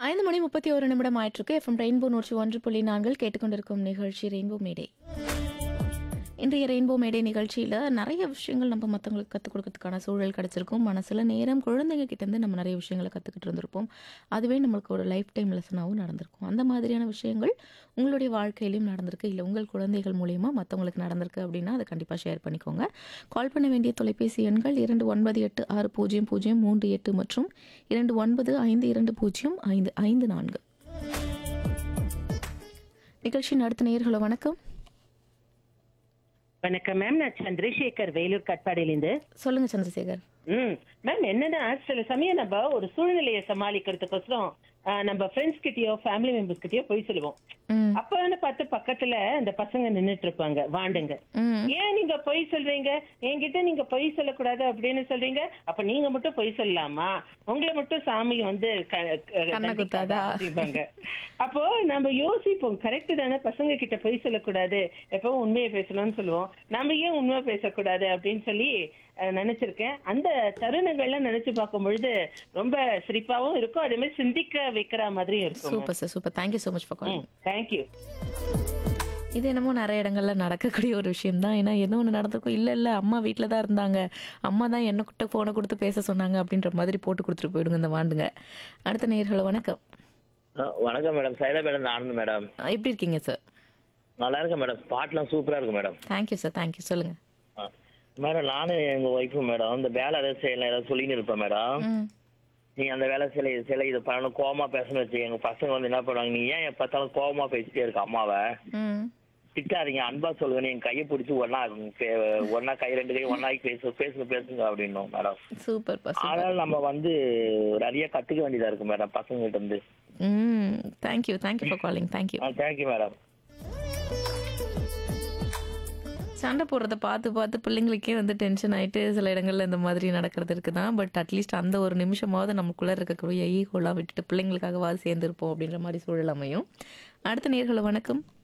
ஐந்து மணி முப்பத்தி ஒரு நிமிடம் ஆயிட்டிருக்கு எஃப்எம் ரெயின்போ நூற்றி ஒன்று புள்ளி நான்கில் கேட்டுக்கொண்டிருக்கும் நிகழ்ச்சி ரெயின்போ மேடே இன்றைய ரெயின்போ மேடே நிகழ்ச்சியில் நிறைய விஷயங்கள் நம்ம மற்றவங்களுக்கு கற்றுக் கொடுக்கறதுக்கான சூழல் கிடச்சிருக்கும் மனசில் நேரம் குழந்தைங்க கிட்டேருந்து நம்ம நிறைய விஷயங்களை கற்றுக்கிட்டு இருந்திருப்போம் அதுவே நம்மளுக்கு ஒரு லைஃப் டைம் லெசனாகவும் நடந்திருக்கும் அந்த மாதிரியான விஷயங்கள் உங்களுடைய வாழ்க்கையிலையும் நடந்திருக்கு இல்லை உங்கள் குழந்தைகள் மூலியமாக மற்றவங்களுக்கு நடந்திருக்கு அப்படின்னா அதை கண்டிப்பாக ஷேர் பண்ணிக்கோங்க கால் பண்ண வேண்டிய தொலைபேசி எண்கள் இரண்டு ஒன்பது எட்டு ஆறு பூஜ்ஜியம் பூஜ்ஜியம் மூன்று எட்டு மற்றும் இரண்டு ஒன்பது ஐந்து இரண்டு பூஜ்ஜியம் ஐந்து ஐந்து நான்கு நிகழ்ச்சி நடத்த நேயர்களோ வணக்கம் வணக்கம் மேம் நான் சந்திரசேகர் வேலூர் கட்பாடியிலிருந்து சொல்லுங்க சந்திரசேகர் ம் மேம் என்னன்னா சில சமயம் நம்ம ஒரு சூழ்நிலையை சமாளிக்கிறதுக்கோசரம் ஆஹ், நம்ம ஃப்ரெண்ட்ஸ் கிட்டயோ ஃபேமிலி மெம்பர்ஸ் கிட்டயோ போய் சொல்லுவோம் ம் அப்பன்னு பார்த்து பக்கத்துல அந்த பசங்க நின்னுட்டு இருப்பாங்க வாண்டுங்க ம் ஏன் நீங்க பொய் சொல்றீங்க என்கிட்ட நீங்க பொய் சொல்லக்கூடாது அப்படின்னு சொல்றீங்க அப்ப நீங்க மட்டும் பொய் சொல்லலாமா உங்களை மட்டும் சாமி வந்து க- க- கண்ணை குத்தாதா? அப்படிம்பாங்க அப்போ நம்ம யோசிப்போம் கரெக்ட் தானே பசங்க கிட்ட பொய் சொல்லக்கூடாது எப்பவும் உண்மையை பேசணும்னு சொல்லுவோம் நம்ம ஏன் உண்மை பேசக்கூடாது அப்படின்னு சொல்லி அஹ், நினைச்சிருக்கேன் அந்த தருணங்கள்லாம் நினைச்சு பார்க்கும் பொழுது ரொம்ப சிரிப்பாவும் இருக்கும் அதே மாதிரி சிந்திக்க வைக்கிற மாதிரியும் இருக்கும் super sir super thank you so much for calling thank you இது என்னமோ நிறைய இடங்கள்ல நடக்கக்கூடிய ஒரு விஷயம் தான் ஏன்னா ஏதோ ஒன்று நடந்திருக்கும் இல்லை இல்லை அம்மா வீட்டில் தான் இருந்தாங்க அம்மா தான் என்ன கிட்ட ஃபோனை கொடுத்து பேச சொன்னாங்க அப்படின்ற மாதிரி போட்டு கொடுத்துட்டு போயிடுங்க இந்த வாண்டுங்க அடுத்த நேயர்களோ வணக்கம் ஆ, வணக்கம் madam Saila madam Anand madam அஹ் எப்படி இருக்கீங்க சார் நல்லா இருக்கேன் மேடம் ஸ்பாட்லாம் சூப்பரா இருக்கு மேடம் தேங்க்யூ சார் தேங்க்யூ சொல்லுங்க ஆ. மேடம் நானும் எங்க ஒய்ஃபும் மேடம் இந்த வேலை ஏதாவது செய்யலாம் ஏதாவது சொல்லின்னு இருப்பேன் மேடம் ம் நீங்க அந்த வேலை சில சில இது பண்ணணும் கோவமா பேசணும்னு வச்சு எங்க பசங்க வந்து என்ன பண்ணுவாங்க நீ ஏன் எப்ப பார்த்தாலும் கோவமா பேசிட்டே இருக்க அம்மாவை ம் திட்டாதீங்க அன்பா சொல்லுங்க என் கையை பிடிச்சி ஒன்னா பே- ஒன்னா கை ரெண்டு கை ஒன்னாக்கி பேசு பேசுங்க பேசுங்க அப்படின்னும் மேடம் சூப்பர் பா சூப்பர் ஆனால் நம்ம வந்து நிறைய கத்துக்க வேண்டியதா இருக்கு மேடம் பசங்க கிட்ட இருந்து ம் thank you thank you for calling thank you thank you madam சண்டை போடுறத பார்த்து பார்த்து பிள்ளைங்களுக்கே வந்து டென்ஷன் ஆயிட்டு சில இடங்கள்ல இந்த மாதிரி நடக்கிறது இருக்குதான் பட் அட்லீஸ்ட் அந்த ஒரு நிமிஷமாவது நமக்குள்ள இருக்கக்கூடிய ஈகோலாம் விட்டுட்டு பிள்ளைங்களுக்காகவாது சேர்ந்துருப்போம் அப்படின்ற மாதிரி சூழல் அமையும் அடுத்த நேர்களை வணக்கம்